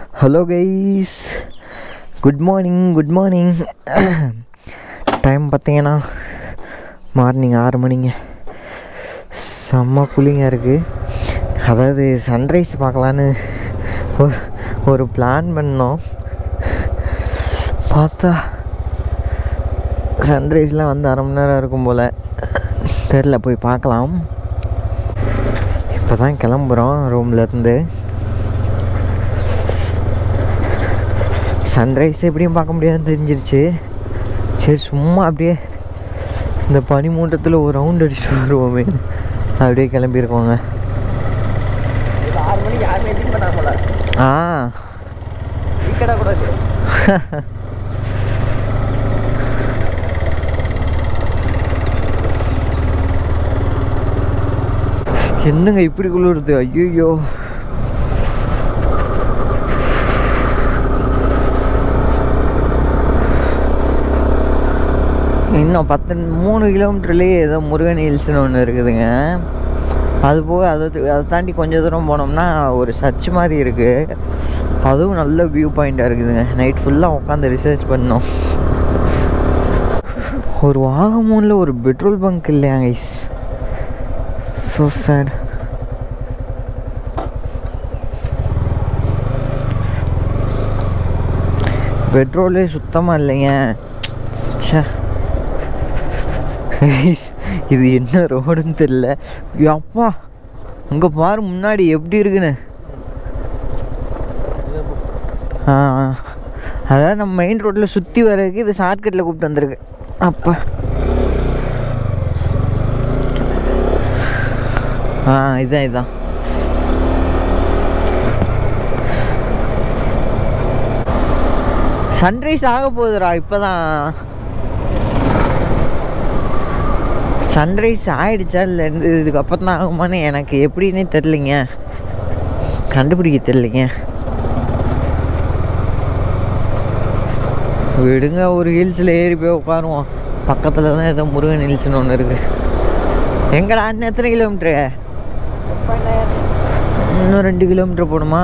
Hello guys good morning good morning time பார்த்தீங்கன்னா morning ஆறு மணிங்க செம்ம கூலிங்காக இருக்குது அதாவது சன்ரைஸ் பார்க்கலான்னு ஒரு- ஒரு பிளான் பண்ணோம் பார்த்தா சன்ரைஸ்லாம் வந்து அரை மணி நேரம் இருக்கும் போல் தெரில போய் பார்க்கலாம் இப்போ தான் கிளம்புறோம் ரூம்லேருந்து சன்ரைஸ் எப்படியும் பார்க்க முடியாதுன்னு தெரிஞ்சிருச்சு சரி சும்மா அப்படியே இந்த பனி மூட்டத்தில் ஒரு ரவுண்ட் அடிச்சுட்டு வருவோமே அப்படியே கிளம்பியிருக்கோங்க இது ஆறு மணிக்கு யாருமே எதிர்க்க மாட்டாங்க போல ஆ சீக்கிரம் கூடாது என்னங்க இப்படி குளிருது ஐயோ இன்னும் பத்து மூணு கிலோமீட்டர்லேயே ஏதோ முருகன் ஹில்ஸ்னு ஒன்று இருக்குதுங்க அது போக அதை த- அதை தாண்டி கொஞ்சம் தூரம் போனோம்னா ஒரு சர்ச் மாதிரி இருக்குது அதுவும் நல்ல வியூ பாயிண்ட்டாக இருக்குதுங்க நைட் ஃபுல்லாக உட்காந்து ரிசர்ச் பண்ணோம் ஒரு வாகமூனில் ஒரு பெட்ரோல் பங்க் இல்லையா கைஸ் ஸோ சேட் பெட்ரோலே சுத்தமாக இல்லைங்க ச்சே Guys, இது என்ன ரோடுன்னு தெரில அப்பா அங்கே பாரு முன்னாடி எப்படி இருக்குன்னு ஆ ஆ. அதான் நம்ம மெயின் ரோட்டில் சுற்றி வர்றதுக்கு இது ஷார்ட்கட்டில் கூப்பிட்டு வந்திருக்கு அப்பா ஆ இதான் இதான் சன்ரைஸ் ஆக போகுதுடா இப்போதான் சன்ரைஸ் ஆயிடுச்சா இல்லை இதுக்கப்புறம் தான் ஆகுமான்னு எனக்கு எப்படின்னே தெரிலிங்க கண்டுபிடிக்க தெரிலிங்க விடுங்க ஒரு ஹில்ஸில் ஏறி போய் உட்காருவோம் பக்கத்தில் தான் ஏதோ முருகன் ஹில்ஸ்னு ஒன்று இருக்குது எங்கடா இன்னும் எத்தனை கிலோமீட்ரு இன்னும் ரெண்டு கிலோமீட்டர் போகணுமா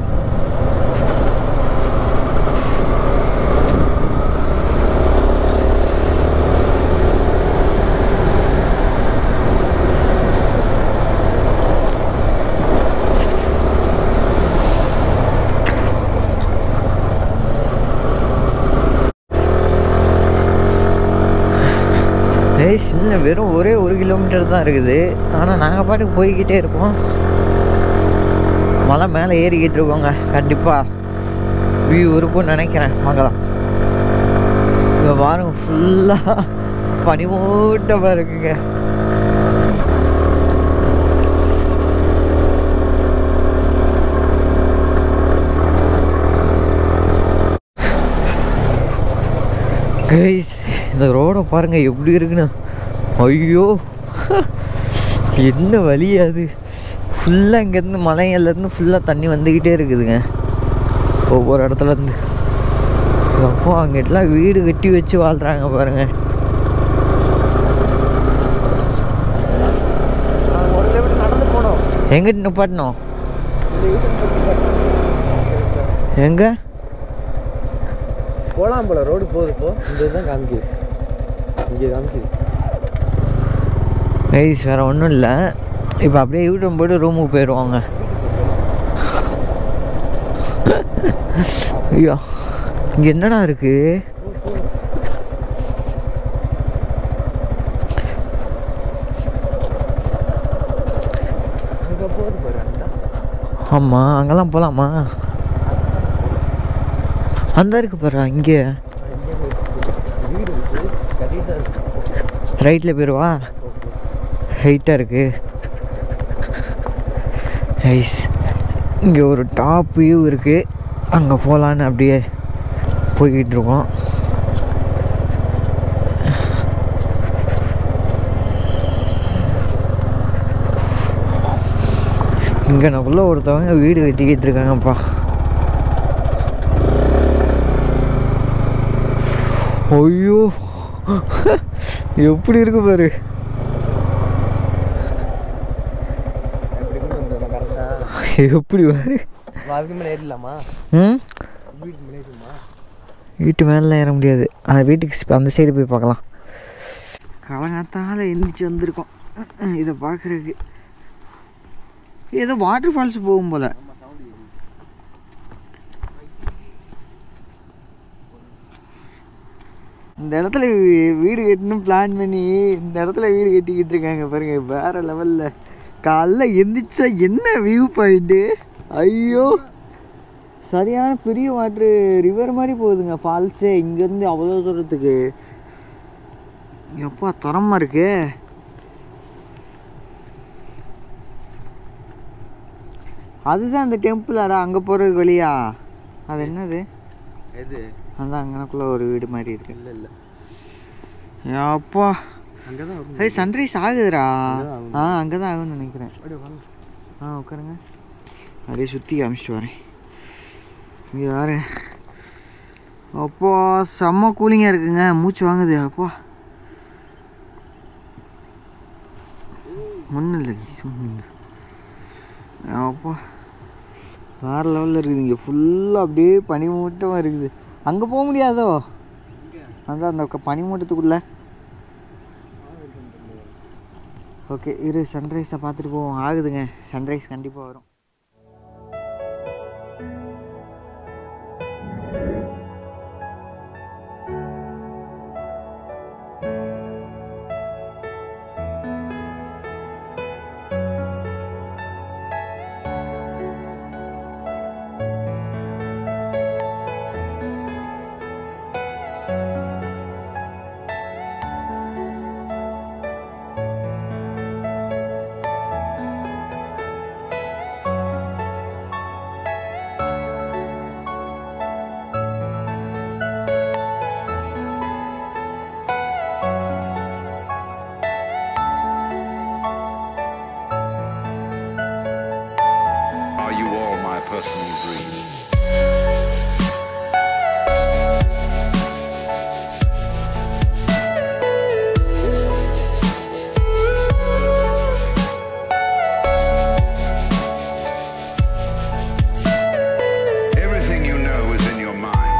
ஏய் சின்ன வெறும் ஒரே ஒரு கிலோமீட்டர் தான் இருக்குது ஆனால் நாங்கள் பாட்டுக்கு போய்கிட்டே இருப்போம் மலை மேலே ஏறிக்கிட்டு இருக்கோங்க கண்டிப்பாக வியூ இருக்கும்னு நினைக்கிறேன் பார்க்கலாம் இங்கே பாருங்க ஃபுல்லாக பனிமூட்டமாக இருக்குங்க கைஸ் இந்த ரோடை பாருங்க எப்படி இருக்குன்னு ஐயோ என்ன வழி அது ஃபுல்லாக இங்கேருந்து மலைங்கள்லேருந்து ஃபுல்லாக தண்ணி வந்துக்கிட்டே இருக்குதுங்க ஒவ்வொரு இடத்துல இருந்து அப்போ அங்கிட்டலாம் வீடு கட்டி வச்சு வாழ்கிறாங்க பாருங்க நாங்கள் ஒரு கிலோமீட்டர் நடந்து போனோம் எங்கிட்டு நிப்பாட்டணும் இந்த வீட்டு எங்கே போகலாம் போல ரோடு போகுது இப்போ இந்த இதுதான் காமிக்குது இங்கே காமிக்குது கைஸ் வேறு ஒன்றும் இல்லை இப்போ அப்படியே யூடியூப் போய்ட்டு ரூமுக்கு போயிடுவாங்க ஐயோ இங்கே என்னடா இருக்கு அங்கே போகுது பாரு அந்த ஆமாம் அங்கெல்லாம் போகலாமா அந்த இருக்கு பாரு இங்கே வீடு இருக்குது கட்டிட்டு தான் இருக்கு ரைட்டில் போயிடுவா ஹைட்டாக இருக்கு ஐஸ் இங்கே ஒரு டாப் வியூ இருக்குது அங்கே போகலான்னு அப்படியே போய்கிட்டு இருக்கோம் இங்கே நமக்குள்ள ஒருத்தவங்க வீடு கட்டிக்கிட்டு இருக்காங்கப்பா ஐயோ எப்படி இருக்கு பாரு எப்படி கொண்டு வந்தோம் கரெக்டாக எப்படி பாரு அதுக்கு மேலே ஏறிடலாமா ம் வீட்டு மேலே ஏறிடுமா வீட்டு மேலே ஏற முடியாது அது வீட்டுக்கு ஸ்- அந்த சைடு போய் பார்க்கலாம் காலங்காத்தால் எந்திரிச்சு வந்திருக்கோம் இதை பார்க்குறதுக்கு ஏதோ வாட்டர் ஃபால்ஸ் போகும் போல இந்த இடத்துல வீ- வீடு கட்டணும் பிளான் பண்ணி இந்த இடத்துல வீடு கட்டிக்கிட்டு இருக்காங்க பாருங்க வேற லெவலில் காலைல எந்திரிச்சா என்ன வியூ பாயிண்ட்டு ஐயோ சரியான பெரிய வாட்ரு ரிவர் மாதிரி போகுதுங்க ஃபால்ஸே இங்கேருந்து அவ்வளோ தூரத்துக்கு எப்பா தரமா இருக்கு அதுதான் அந்த டெம்பிளாடா அங்கே போகிறதுக்கு வழியா அது என்னது எது அதான் அங்கனக்குள்ளே ஒரு வீடு மாதிரி இருக்கு இல்லை இல்லை அப்பா அங்கே தான் ஏய் சன்ரைஸ் ஆகுதுடா அங்கதான் ஆகும். ஆ அங்கே தான் ஆகும்னு நினைக்கிறேன் அப்படியே வாங்க ஆ உட்காருங்க அப்படியே சுற்றி காமிச்சிட்டு வரேன் இங்கே வேறு அப்பா செம்ம கூலிங்காக இருக்குங்க மூச்சு வாங்குது அப்பா ஒன்றும் இல்லை ஒன்றும் இல்லை அப்பா வேறு லெவலில் இருக்குது இங்கே ஃபுல்லாக அப்படியே பனிமூட்டமாக இருக்குது அங்கே போக முடியாதோ அதான் அந்த க- பனிமூட்டத்துக்குள்ளே ஓகே இரு சன்ரைஸை பார்த்துட்டு போவோம் ஆகுதுங்க சன்ரைஸ் கண்டிப்பாக வரும் Are you all my personal dream? Everything you know is in your mind.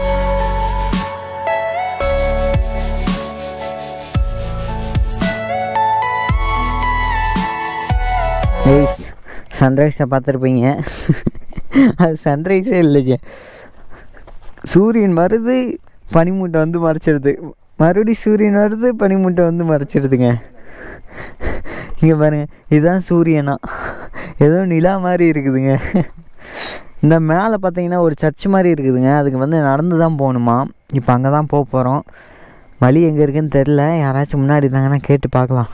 ஏய்ஸ் சன்ரைஸை பார்த்துருப்பீங்க அது சன்ரைஸே இல்லைங்க சூரியன் வருது பனிமூட்டை வந்து மறைச்சிருது மறுபடியும் சூரியன் வருது பனிமூட்டை வந்து மறைச்சிருதுங்க இங்கே பாருங்க இதுதான் சூரியனா ஏதோ நிலா மாதிரி இருக்குதுங்க இந்த மேலே பார்த்தீங்கன்னா ஒரு சர்ச் மாதிரி இருக்குதுங்க அதுக்கு வந்து நடந்து தான் போகணுமா இப்போ அங்கே தான் போக போகிறோம் வழி எங்கே இருக்குன்னு தெரில யாராச்சும் முன்னாடி இருந்தாங்கன்னா கேட்டு பார்க்கலாம்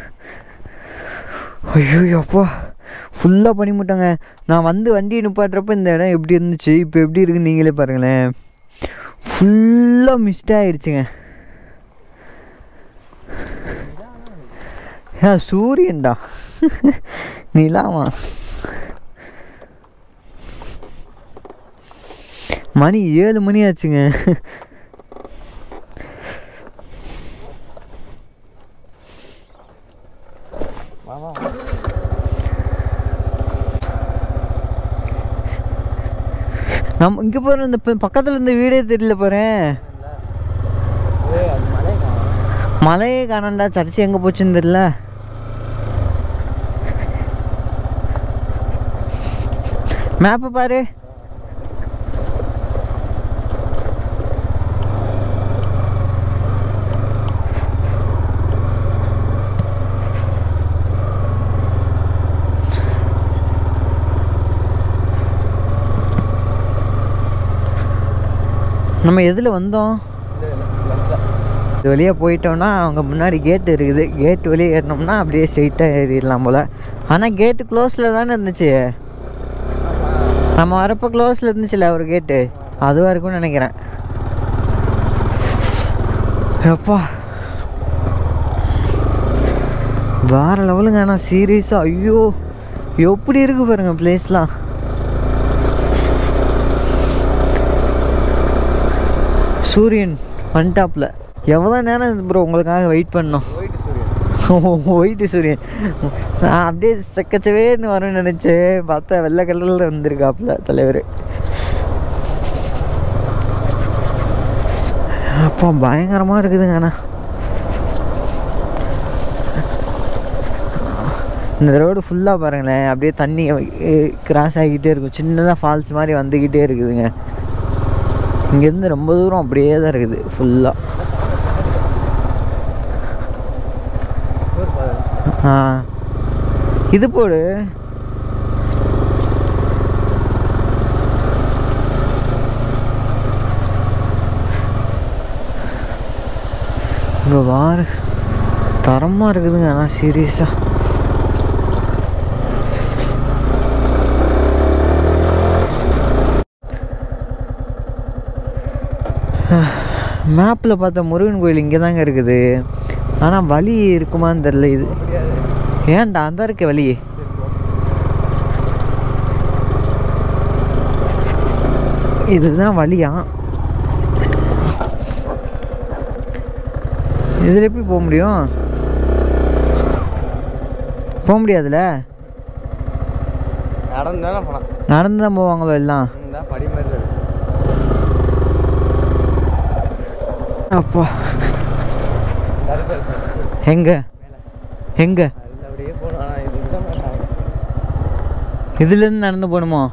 ஐயோ அப்பா ஃபுல்லாக பண்ணிவிட்டாங்க நான் வந்து வண்டியை நிப்பாட்டுறப்ப இந்த இடம் எப்படி இருந்துச்சு இப்போ எப்படி இருக்குன்னு நீங்களே பாருங்களேன் ஃபுல்லாக மிஸ்ட் ஆயிடுச்சுங்க ஏன் சூரியன்டா நிலாமா மணி ஏழு மணி ஆச்சுங்க வா வா நம்ம இங்கே போகிற இந்த ப- பக்கத்துல இந்த வீடே தெரியல போகிறேன் ஏய் அது மலை மலையே காணண்டா சர்ச்சு எங்கே போச்சுன்னு தெரியல மேப்பை பாரு நம்ம எதில் வந்தோம் இது வழியாக போயிட்டோம்னா அவங்க முன்னாடி கேட் இருக்குது கேட் வெளியே ஏறினோம்னா அப்படியே ஸ்ட்ரெயிட்டாக ஏறிடலாம் போல் ஆனால் கேட்டு க்ளோஸில் தானே இருந்துச்சு நம்ம வரப்போ க்ளோஸில் இருந்துச்சுல ஒரு கேட்டு அதுவாக இருக்கும்னு நினைக்கிறேன் எப்பா வேற லெவலுங்க ஆனால் சீரியஸாக ஐயோ எப்படி இருக்கு பாருங்க பிளேஸ்லாம் சூரியன் ஒன்டாப்பில் எவ்வளோ நேரம் ப்ரோ உங்களுக்காக வெயிட் பண்ணோம் போயிட்டு சூரியன் ஒயிட்டு சூரியன் நான் அப்படியே செக்கச்சவேன்னு வரும்னு நினச்சேன் பார்த்தா வெள்ளை கலரில் வந்திருக்காப்புல தலைவர் அப்பா பயங்கரமாக இருக்குதுங்க அண்ணா இந்த ரோடு ஃபுல்லாக பாருங்களேன் அப்படியே தண்ணி கிராஸ் ஆகிக்கிட்டே இருக்கும் சின்னதாக ஃபால்ஸ் மாதிரி வந்துக்கிட்டே இருக்குதுங்க இங்கேருந்து ரொம்ப தூரம் அப்படியே தான் இருக்குது ஃபுல்லாக ஆ இது போடு இங்கே வாரு தரமாக இருக்குதுங்க ஆனால் சீரியஸாக மேப்பில் பார்த்த முருகன் கோயில் இங்கே தாங்க இருக்குது ஆனால் வழி இருக்குமான்னு தெரில இது ஏன்டா அந்த இருக்க வழி இதுதான் வழியா இதில் எப்படி போக முடியும் போக முடியாதுல்ல நடந்து தானே போனான் நடந்து தான் போவாங்களோ எல்லாம் இந்த படி மாதிரி இருக்கு அப்பா எங்க எங்க அதில் அப்படியே போகணும் ஆனால் இதுக்கு தான் மாட்டாங்க இதுலேருந்து நடந்து போகணுமோ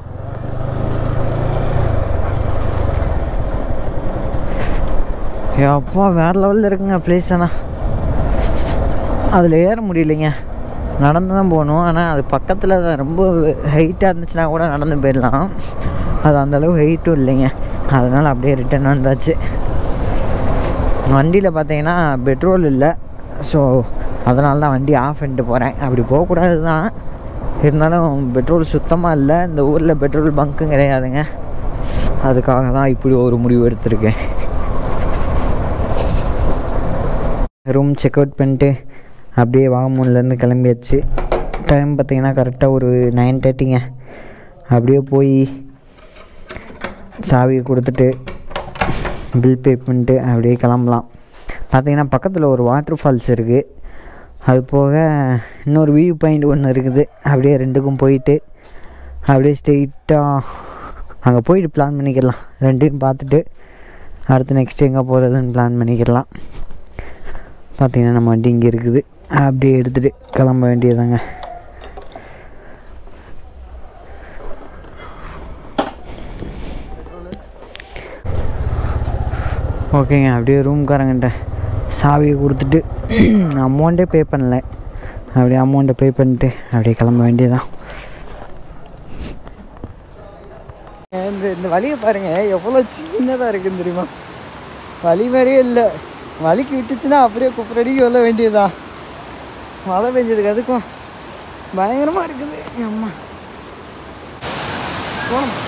அப்பா வேற லெவலில் இருக்குங்க பிளேஸ் ஆனால் அதில் ஏற முடியலைங்க நடந்து தான் போகணும் ஆனால் அது பக்கத்தில் தான் ரொம்ப ஹைட்டாக இருந்துச்சுன்னா கூட நடந்து போயிடலாம் அது அந்தளவு ஹைட்டும் இல்லைங்க அதனால் அப்படியே ரிட்டர்ன் வந்தாச்சு வண்டியில் பார்த்தீங்கன்னா பெட்ரோல் இல்லை ஸோ அதனால தான் வண்டி ஆஃப் பண்ணிட்டு போகிறேன் அப்படி போகக்கூடாது தான் இருந்தாலும் பெட்ரோல் சுத்தமாக இல்லை இந்த ஊரில் பெட்ரோல் பங்க்கும் கிடையாதுங்க அதுக்காக தான் இப்படி ஒரு முடிவு எடுத்திருக்கேன் ரூம் செக் அவுட் பண்ணிட்டு அப்படியே வாகமூன்லேருந்து கிளம்பியாச்சு டைம் பார்த்தீங்கன்னா கரெக்டாக ஒரு நைன் தேர்ட்டிங்க அப்படியே போய் சாவியை கொடுத்துட்டு பில் பே பண்ணிட்டு அப்படியே கிளம்பலாம் பார்த்தீங்கன்னா பக்கத்தில் ஒரு வாட்டர் ஃபால்ஸ் இருக்குது அது போக இன்னொரு வியூ பாயிண்ட் ஒன்று இருக்குது அப்படியே ரெண்டுக்கும் போயிட்டு அப்படியே ஸ்ட்ரெயிட்டாக அங்கே போயிட்டு பிளான் பண்ணிக்கிடலாம் ரெண்டையும் பார்த்துட்டு அடுத்து நெக்ஸ்ட் எங்கே போகிறதுன்னு பிளான் பண்ணிக்கிடலாம் பார்த்தீங்கன்னா நம்ம வண்டி இங்கே இருக்குது அப்படியே எடுத்துகிட்டு கிளம்ப வேண்டியதாங்க ஓகேங்க அப்படியே ரூம்காரங்கிட்ட சாவியை கொடுத்துட்டு அமௌண்ட்டே பே பண்ணல அப்படியே அமௌண்ட்டை பே பண்ணிட்டு அப்படியே கிளம்ப வேண்டியதான் இந்த இந்த வழியை பாருங்க எவ்வளோ சின்னதாக இருக்குன்னு தெரியுமா வழி மாதிரியே இல்லை வலிக்கு விட்டுச்சுன்னா அப்படியே குப்புரடிக்கு வெல்ல வேண்டியதா மழை பெஞ்சதுக்கு அதுக்கும் பயங்கரமாக இருக்குது அம்மா போகணும்